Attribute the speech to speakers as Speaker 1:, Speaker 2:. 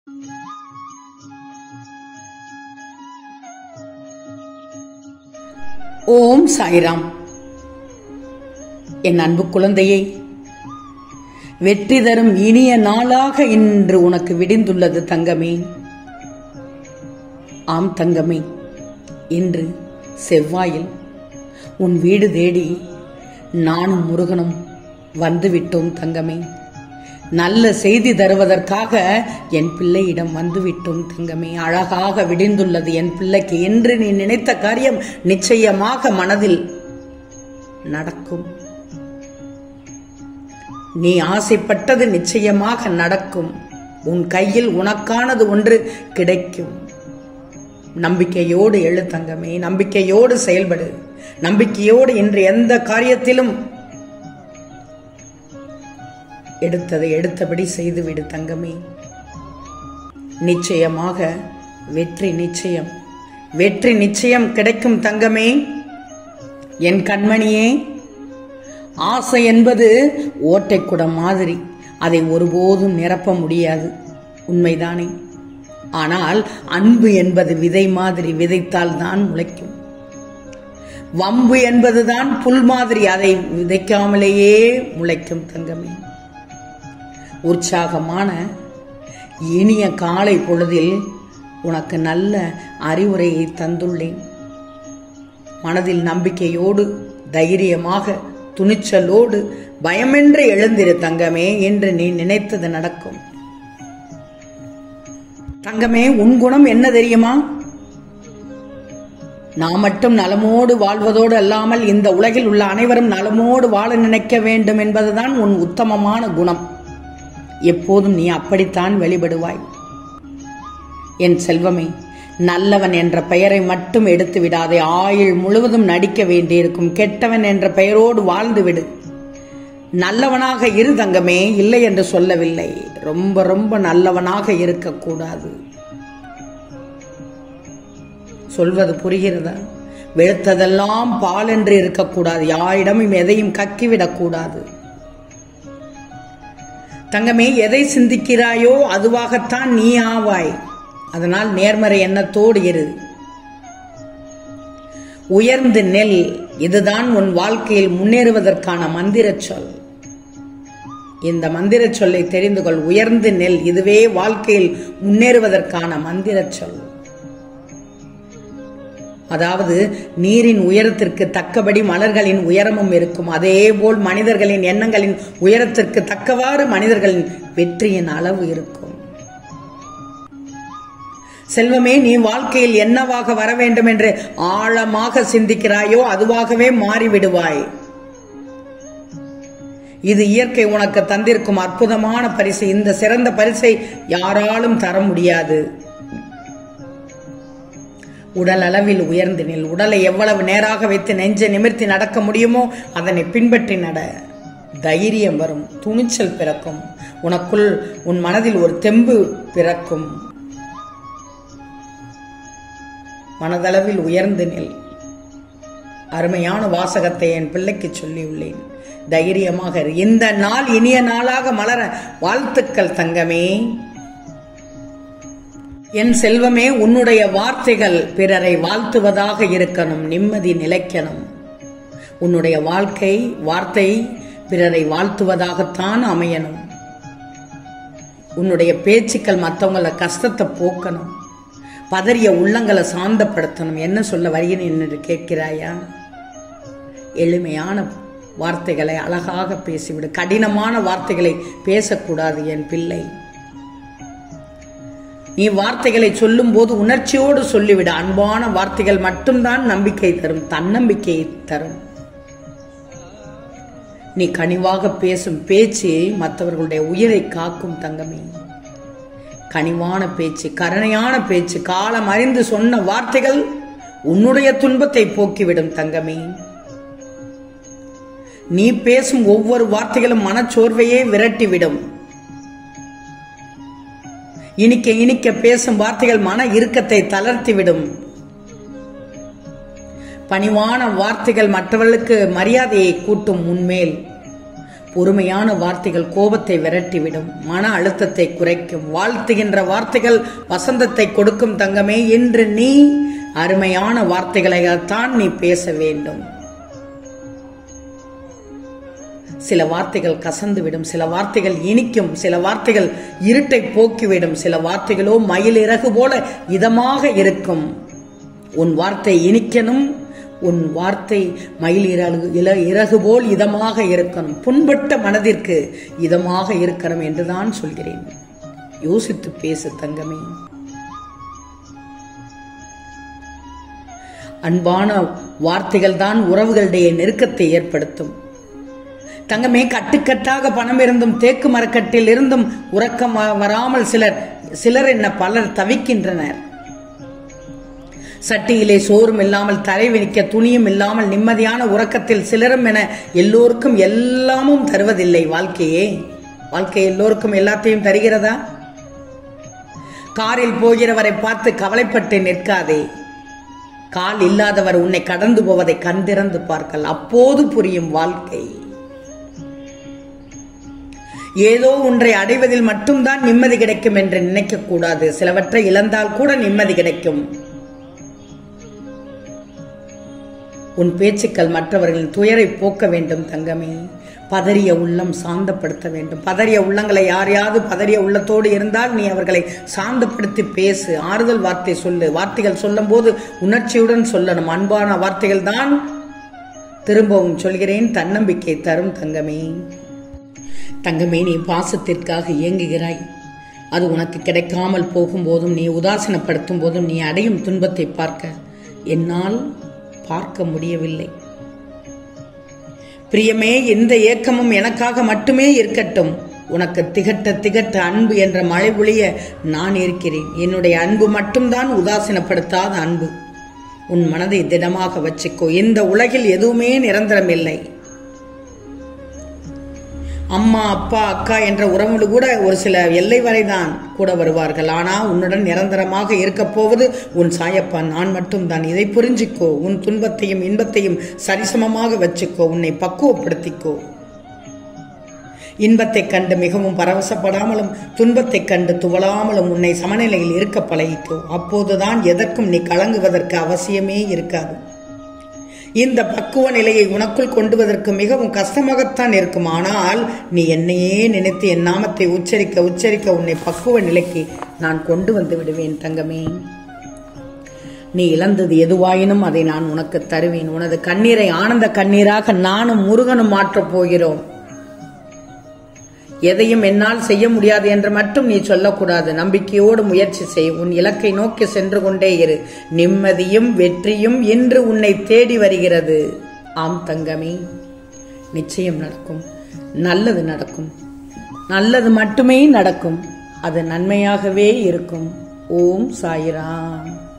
Speaker 1: ஓம் சாய்ராம் என் அன்பு குழந்தையே வெற்றி தரும் இனிய நாளாக இன்று உனக்கு விடிந்துள்ளது தங்கமே ஆம் தங்கமே இன்று செவ்வாயில் உன் வீடு தேடி நானும் முருகனும் வந்துவிட்டோம் தங்கமே நல்ல செய்தி தருவதற்காக என் பிள்ளையிடம் வந்துவிட்டோம் தங்கமே அழகாக விடிந்துள்ளது என் பிள்ளைக்கு என்று நீ நினைத்த காரியம் நிச்சயமாக மனதில் நடக்கும் நீ ஆசைப்பட்டது நிச்சயமாக நடக்கும் உன் கையில் உனக்கானது ஒன்று கிடைக்கும் நம்பிக்கையோடு எழு தங்கமே நம்பிக்கையோடு செயல்படு நம்பிக்கையோடு இன்று எந்த காரியத்திலும் எடுத்ததை எடுத்தபடி செய்துவிடு தங்கமே நிச்சயமாக வெற்றி நிச்சயம் வெற்றி நிச்சயம் கிடைக்கும் தங்கமே என் கண்மணியே ஆசை என்பது ஓட்டைக்குடம் மாதிரி அதை ஒருபோதும் நிரப்ப முடியாது உண்மைதானே ஆனால் அன்பு என்பது விதை மாதிரி விதைத்தால் தான் முளைக்கும் வம்பு என்பதுதான் புல் மாதிரி அதை விதைக்காமலேயே முளைக்கும் தங்கமே உற்சாகமான இனிய காலை பொழுதில் உனக்கு நல்ல அறிவுரையை தந்துள்ளேன் மனதில் நம்பிக்கையோடு தைரியமாக துணிச்சலோடு பயமின்றி எழுந்திரு தங்கமே என்று நீ நினைத்தது நடக்கும் தங்கமே உன் குணம் என்ன தெரியுமா நான் மட்டும் நலமோடு வாழ்வதோடு அல்லாமல் இந்த உலகில் உள்ள அனைவரும் நலமோடு வாழ நினைக்க வேண்டும் என்பதுதான் உன் உத்தமமான குணம் எப்போதும் நீ அப்படித்தான் வெளிப்படுவாய் என் செல்வமே நல்லவன் என்ற பெயரை மட்டும் எடுத்து விடாதே ஆயுள் முழுவதும் நடிக்க வேண்டியிருக்கும் கெட்டவன் என்ற பெயரோடு வாழ்ந்து விடு நல்லவனாக இரு தங்கமே இல்லை என்று சொல்லவில்லை ரொம்ப ரொம்ப நல்லவனாக இருக்கக்கூடாது சொல்வது புரிகிறதா வெளுத்ததெல்லாம் பால் என்று இருக்கக்கூடாது யாரிடமும் எதையும் கக்கிவிடக்கூடாது தங்கமே எதை சிந்திக்கிறாயோ அதுவாகத்தான் நீ ஆவாய் அதனால் நேர்மறை எண்ணத்தோடு இரு உயர்ந்து நெல் இதுதான் உன் வாழ்க்கையில் முன்னேறுவதற்கான மந்திர சொல் இந்த மந்திர சொல்லை தெரிந்து கொள் உயர்ந்து நெல் இதுவே வாழ்க்கையில் முன்னேறுவதற்கான மந்திர சொல் அதாவது நீரின் உயரத்திற்கு தக்கபடி மலர்களின் உயரமும் இருக்கும் அதே போல் மனிதர்களின் எண்ணங்களின் உயரத்திற்கு தக்கவாறு மனிதர்களின் வெற்றியின் அளவு இருக்கும் செல்வமே நீ வாழ்க்கையில் என்னவாக வர வேண்டும் என்று ஆழமாக சிந்திக்கிறாயோ அதுவாகவே மாறிவிடுவாய் இது இயற்கை உனக்கு தந்திருக்கும் அற்புதமான பரிசு இந்த சிறந்த பரிசை யாராலும் தர முடியாது உடல் அளவில் உயர்ந்து நில் உடலை எவ்வளவு நேராக வைத்து நெஞ்சை நிமிர்த்தி நடக்க முடியுமோ அதனை பின்பற்றி நட தைரியம் வரும் துணிச்சல் பிறக்கும் உனக்குள் உன் மனதில் ஒரு தெம்பு பிறக்கும் மனதளவில் உயர்ந்து நில் அருமையான வாசகத்தை என் பிள்ளைக்கு சொல்லியுள்ளேன் தைரியமாக இரு. இந்த நாள் இனிய நாளாக மலர வாழ்த்துக்கள் தங்கமே என் செல்வமே உன்னுடைய வார்த்தைகள் பிறரை வாழ்த்துவதாக இருக்கணும் நிம்மதி நிலைக்கணும் உன்னுடைய வாழ்க்கை வார்த்தை பிறரை வாழ்த்துவதாகத்தான் அமையணும் உன்னுடைய பேச்சுக்கள் மற்றவங்கள கஷ்டத்தை போக்கணும் பதறிய உள்ளங்களை சாந்தப்படுத்தணும் என்ன சொல்ல வருகிறேன் என்று கேட்கிறாயா எளிமையான வார்த்தைகளை அழகாக பேசிவிடு கடினமான வார்த்தைகளை பேசக்கூடாது என் பிள்ளை நீ வார்த்தைகளை சொல்லும் போது உணர்ச்சியோடு சொல்லிவிடு அன்பான வார்த்தைகள் மட்டும்தான் நம்பிக்கை தரும் தன்னம்பிக்கையை தரும் நீ கனிவாக பேசும் பேச்சு மற்றவர்களுடைய உயிரை காக்கும் தங்கமே கனிவான பேச்சு கருணையான பேச்சு காலம் அறிந்து சொன்ன வார்த்தைகள் உன்னுடைய துன்பத்தை போக்கிவிடும் தங்கமே நீ பேசும் ஒவ்வொரு வார்த்தைகளும் மனச்சோர்வையே விரட்டிவிடும் இனிக்க இனிக்க பேசும் வார்த்தைகள் மன இறுக்கத்தை தளர்த்திவிடும் பணிவான வார்த்தைகள் மற்றவர்களுக்கு மரியாதையை கூட்டும் உன்மேல் பொறுமையான வார்த்தைகள் கோபத்தை விரட்டிவிடும் மன அழுத்தத்தை குறைக்கும் வாழ்த்துகின்ற வார்த்தைகள் வசந்தத்தை கொடுக்கும் தங்கமே என்று நீ அருமையான வார்த்தைகளைத்தான் நீ பேச வேண்டும் சில வார்த்தைகள் கசந்துவிடும் சில வார்த்தைகள் இனிக்கும் சில வார்த்தைகள் இருட்டை போக்கிவிடும் சில வார்த்தைகளோ மயில் இறகு போல இதமாக இருக்கும் உன் வார்த்தை இனிக்கணும் உன் வார்த்தை மயில் இறகு இல இறகு போல் இதமாக இருக்கணும் புண்பட்ட மனதிற்கு இதமாக இருக்கணும் என்றுதான் சொல்கிறேன் யோசித்து பேசு தங்கமே அன்பான வார்த்தைகள் தான் உறவுகளுடைய நெருக்கத்தை ஏற்படுத்தும் தங்கமே கட்டுக்கட்டாக பணம் இருந்தும் தேக்கு மரக்கட்டில் இருந்தும் உறக்கம் வ- வராமல் சிலர் சிலர் என்ன பலர் தவிக்கின்றனர் சட்டியிலே சோறும் இல்லாமல் தரை விரிக்க துணியும் இல்லாமல் நிம்மதியான உறக்கத்தில் சிலரும் என எல்லோருக்கும் எல்லாமும் தருவதில்லை வாழ்க்கையே வாழ்க்கை எல்லோருக்கும் எல்லாத்தையும் தருகிறதா காரில் போகிறவரை பார்த்து கவலைப்பட்டு நிற்காதே கால் இல்லாதவர் உன்னை கடந்து போவதை கண்டிறந்து பார்க்கல் அப்போது புரியும் வாழ்க்கை ஏதோ ஒன்றை அடைவதில் மட்டும்தான் நிம்மதி கிடைக்கும் என்று நினைக்க கூடாது சிலவற்றை இழந்தால் கூட நிம்மதி கிடைக்கும் உன் பேச்சுக்கள் மற்றவர்களின் துயரை போக்க வேண்டும் தங்கமே பதறிய உள்ளம் சாந்தப்படுத்த வேண்டும் பதறிய உள்ளங்களை யாரையாவது பதறிய உள்ளத்தோடு இருந்தால் நீ அவர்களை சாந்தப்படுத்தி பேசு ஆறுதல் வார்த்தை சொல்லு வார்த்தைகள் சொல்லும்போது உணர்ச்சியுடன் சொல்லணும் அன்பான வார்த்தைகள் தான் திரும்பவும் சொல்கிறேன் தன்னம்பிக்கை தரும் தங்கமே தங்கமே நீ பாசத்திற்காக இயங்குகிறாய் அது உனக்கு கிடைக்காமல் போகும்போதும் நீ உதாசீனப்படுத்தும் போதும் நீ அடையும் துன்பத்தை பார்க்க என்னால் பார்க்க முடியவில்லை பிரியமே எந்த ஏக்கமும் எனக்காக மட்டுமே இருக்கட்டும் உனக்கு திகட்ட திகட்ட அன்பு என்ற மழை பொழிய நான் இருக்கிறேன் என்னுடைய அன்பு மட்டும்தான் உதாசீனப்படுத்தாத அன்பு உன் மனதை திடமாக வச்சுக்கோ இந்த உலகில் எதுவுமே நிரந்தரமில்லை அம்மா அப்பா அக்கா என்ற உறவுகள் கூட ஒரு சில எல்லை வரைதான் கூட வருவார்கள் ஆனா உன்னுடன் நிரந்தரமாக இருக்கப் போவது உன் சாயப்பா நான் மட்டும்தான் இதை புரிஞ்சிக்கோ உன் துன்பத்தையும் இன்பத்தையும் சரிசமமாக வச்சுக்கோ உன்னை பக்குவப்படுத்திக்கோ இன்பத்தைக் கண்டு மிகவும் பரவசப்படாமலும் துன்பத்தைக் கண்டு துவளாமலும் உன்னை சமநிலையில் இருக்க பழகிக்கோ அப்போதுதான் எதற்கும் நீ கலங்குவதற்கு அவசியமே இருக்காது இந்த பக்குவ நிலையை உனக்குள் கொண்டுவதற்கு மிகவும் கஷ்டமாகத்தான் இருக்கும் ஆனால் நீ என்னையே நினைத்து என் நாமத்தை உச்சரிக்க உச்சரிக்க உன்னை பக்குவ நிலைக்கு நான் கொண்டு வந்து விடுவேன் தங்கமே நீ இழந்தது எதுவாயினும் அதை நான் உனக்கு தருவேன் உனது கண்ணீரை ஆனந்த கண்ணீராக நானும் முருகனும் மாற்றப் போகிறோம் எதையும் என்னால் செய்ய முடியாது என்று மட்டும் நீ சொல்லக்கூடாது நம்பிக்கையோடு முயற்சி செய் உன் இலக்கை நோக்கி சென்று கொண்டே இரு நிம்மதியும் வெற்றியும் இன்று உன்னை தேடி வருகிறது ஆம் தங்கமே நிச்சயம் நடக்கும் நல்லது நடக்கும் நல்லது மட்டுமே நடக்கும் அது நன்மையாகவே இருக்கும் ஓம் சாயிராம்